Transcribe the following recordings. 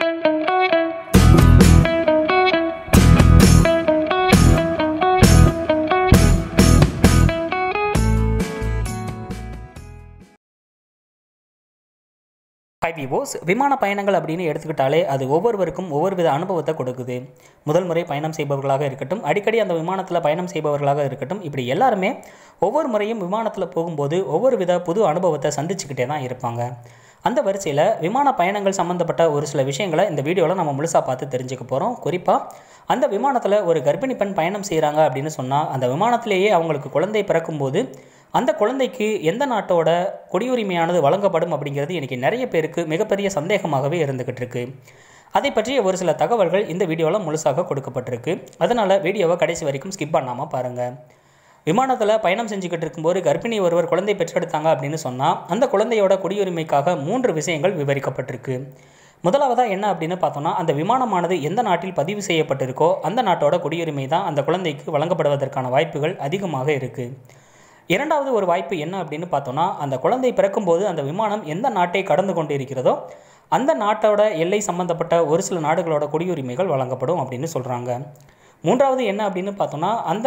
high விவோஸ் விமான பயணங்கள் அப்படின்னு எடுத்துக்கிட்டாலே அது ஒவ்வொருவருக்கும் ஒவ்வொரு வித அனுபவத்தை கொடுக்குது முதல் முறை பயணம் செய்பவர்களாக இருக்கட்டும் அடிக்கடி அந்த விமானத்தில் பயணம் செய்பவர்களாக இருக்கட்டும் இப்படி எல்லாருமே ஒவ்வொரு முறையும் விமானத்தில் போகும்போது ஒவ்வொரு வித புது அனுபவத்தை சந்திச்சுக்கிட்டே தான் இருப்பாங்க அந்த வரிசையில் விமான பயணங்கள் சம்மந்தப்பட்ட ஒரு சில விஷயங்களை இந்த வீடியோவில் நம்ம முழுசாக பார்த்து தெரிஞ்சுக்க போகிறோம் குறிப்பாக அந்த விமானத்தில் ஒரு கர்ப்பிணி பெண் பயணம் செய்கிறாங்க அப்படின்னு சொன்னால் அந்த விமானத்திலேயே அவங்களுக்கு குழந்தை பிறக்கும்போது அந்த குழந்தைக்கு எந்த நாட்டோட குடியுரிமையானது வழங்கப்படும் அப்படிங்கிறது இன்றைக்கி நிறைய பேருக்கு மிகப்பெரிய சந்தேகமாகவே இருந்துக்கிட்டு இருக்கு அதை பற்றிய ஒரு சில தகவல்கள் இந்த வீடியோவில் முழுசாக கொடுக்கப்பட்டிருக்கு அதனால் வீடியோவை கடைசி வரைக்கும் ஸ்கிப் பண்ணாமல் பாருங்கள் விமானத்தில் பயணம் செஞ்சுக்கிட்டு இருக்கும்போது கர்ப்பிணி ஒருவர் குழந்தை பெற்றெடுத்தாங்க அப்படின்னு சொன்னால் அந்த குழந்தையோட குடியுரிமைக்காக மூன்று விஷயங்கள் விவரிக்கப்பட்டிருக்கு முதலாவதாக என்ன அப்படின்னு பார்த்தோம்னா அந்த விமானமானது எந்த நாட்டில் பதிவு செய்யப்பட்டிருக்கோ அந்த நாட்டோட குடியுரிமை தான் அந்த குழந்தைக்கு வழங்கப்படுவதற்கான வாய்ப்புகள் அதிகமாக இருக்குது இரண்டாவது ஒரு வாய்ப்பு என்ன அப்படின்னு பார்த்தோன்னா அந்த குழந்தை பிறக்கும்போது அந்த விமானம் எந்த நாட்டை கடந்து கொண்டு இருக்கிறதோ அந்த நாட்டோட எல்லை சம்பந்தப்பட்ட ஒரு சில நாடுகளோட குடியுரிமைகள் வழங்கப்படும் அப்படின்னு சொல்கிறாங்க மூன்றாவது என்ன அப்படின்னு பார்த்தோன்னா அந்த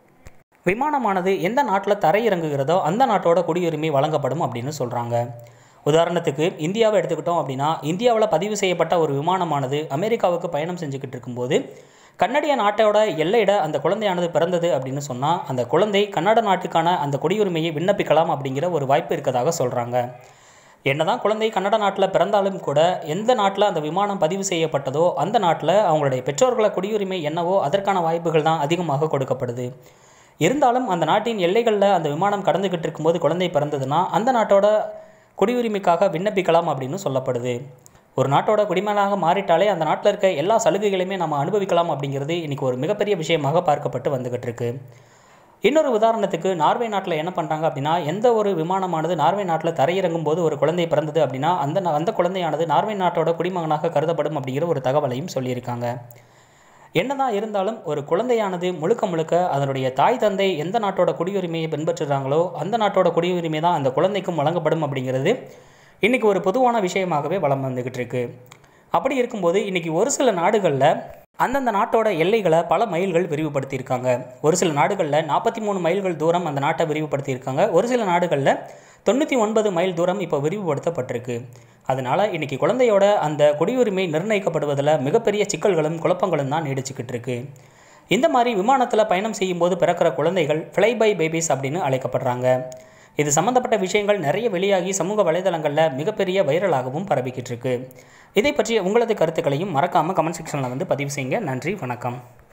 விமானமானது எந்த நாட்டில் தரையிறங்குகிறதோ அந்த நாட்டோட குடியுரிமை வழங்கப்படும் அப்படின்னு சொல்கிறாங்க உதாரணத்துக்கு இந்தியாவை எடுத்துக்கிட்டோம் அப்படின்னா இந்தியாவில் பதிவு செய்யப்பட்ட ஒரு விமானமானது அமெரிக்காவுக்கு பயணம் செஞ்சுக்கிட்டு இருக்கும்போது கன்னடிய நாட்டோட எல்லையிட அந்த குழந்தையானது பிறந்தது அப்படின்னு சொன்னால் அந்த குழந்தை கன்னட நாட்டுக்கான அந்த குடியுரிமையை விண்ணப்பிக்கலாம் அப்படிங்கிற ஒரு வாய்ப்பு இருக்கதாக சொல்கிறாங்க என்னதான் குழந்தை கன்னட நாட்டில் பிறந்தாலும் கூட எந்த நாட்டில் அந்த விமானம் பதிவு செய்யப்பட்டதோ அந்த நாட்டில் அவங்களுடைய பெற்றோர்கள குடியுரிமை என்னவோ அதற்கான வாய்ப்புகள் தான் அதிகமாக கொடுக்கப்படுது இருந்தாலும் அந்த நாட்டின் எல்லைகளில் அந்த விமானம் கடந்துக்கிட்டு இருக்கும்போது குழந்தை பிறந்ததுன்னா அந்த நாட்டோட குடியுரிமைக்காக விண்ணப்பிக்கலாம் அப்படின்னு சொல்லப்படுது ஒரு நாட்டோட குடிமகனாக மாறிட்டாலே அந்த நாட்டில் இருக்க எல்லா சலுகைகளையுமே நம்ம அனுபவிக்கலாம் அப்படிங்கிறது இன்றைக்கி ஒரு மிகப்பெரிய விஷயமாக பார்க்கப்பட்டு வந்துக்கிட்டு இருக்கு இன்னொரு உதாரணத்துக்கு நார்வே நாட்டில் என்ன பண்ணுறாங்க அப்படின்னா எந்த ஒரு விமானமானது நார்வே நாட்டில் தரையிறங்கும் போது ஒரு குழந்தை பிறந்தது அப்படின்னா அந்த அந்த குழந்தையானது நார்வே நாட்டோட குடிமகனாக கருதப்படும் அப்படிங்கிற ஒரு தகவலையும் சொல்லியிருக்காங்க என்னதான் இருந்தாலும் ஒரு குழந்தையானது முழுக்க முழுக்க அதனுடைய தாய் தந்தை எந்த நாட்டோட குடியுரிமையை பின்பற்றுறாங்களோ அந்த நாட்டோட குடியுரிமை தான் அந்த குழந்தைக்கும் வழங்கப்படும் அப்படிங்கிறது இன்றைக்கி ஒரு பொதுவான விஷயமாகவே வளம் வந்துக்கிட்டு இருக்கு அப்படி இருக்கும்போது இன்றைக்கி ஒரு சில நாடுகளில் அந்தந்த நாட்டோட எல்லைகளை பல மைல்கள் விரிவுபடுத்தியிருக்காங்க ஒரு சில நாடுகளில் நாற்பத்தி மூணு மைல்கள் தூரம் அந்த நாட்டை விரிவுபடுத்தியிருக்காங்க ஒரு சில நாடுகளில் தொண்ணூற்றி ஒன்பது மைல் தூரம் இப்போ விரிவுபடுத்தப்பட்டிருக்கு அதனால் இன்றைக்கி குழந்தையோட அந்த குடியுரிமை நிர்ணயிக்கப்படுவதில் மிகப்பெரிய சிக்கல்களும் குழப்பங்களும் தான் நீடிச்சுக்கிட்டு இருக்கு இந்த மாதிரி விமானத்தில் பயணம் செய்யும்போது பிறக்கிற குழந்தைகள் ஃப்ளை பை பேபிஸ் அப்படின்னு அழைக்கப்படுறாங்க இது சம்மந்தப்பட்ட விஷயங்கள் நிறைய வெளியாகி சமூக வலைதளங்களில் மிகப்பெரிய வைரலாகவும் பரவிக்கிட்டு இருக்கு இதை பற்றி உங்களது கருத்துக்களையும் மறக்காமல் கமெண்ட் செக்ஷனில் வந்து பதிவு செய்யுங்க நன்றி வணக்கம்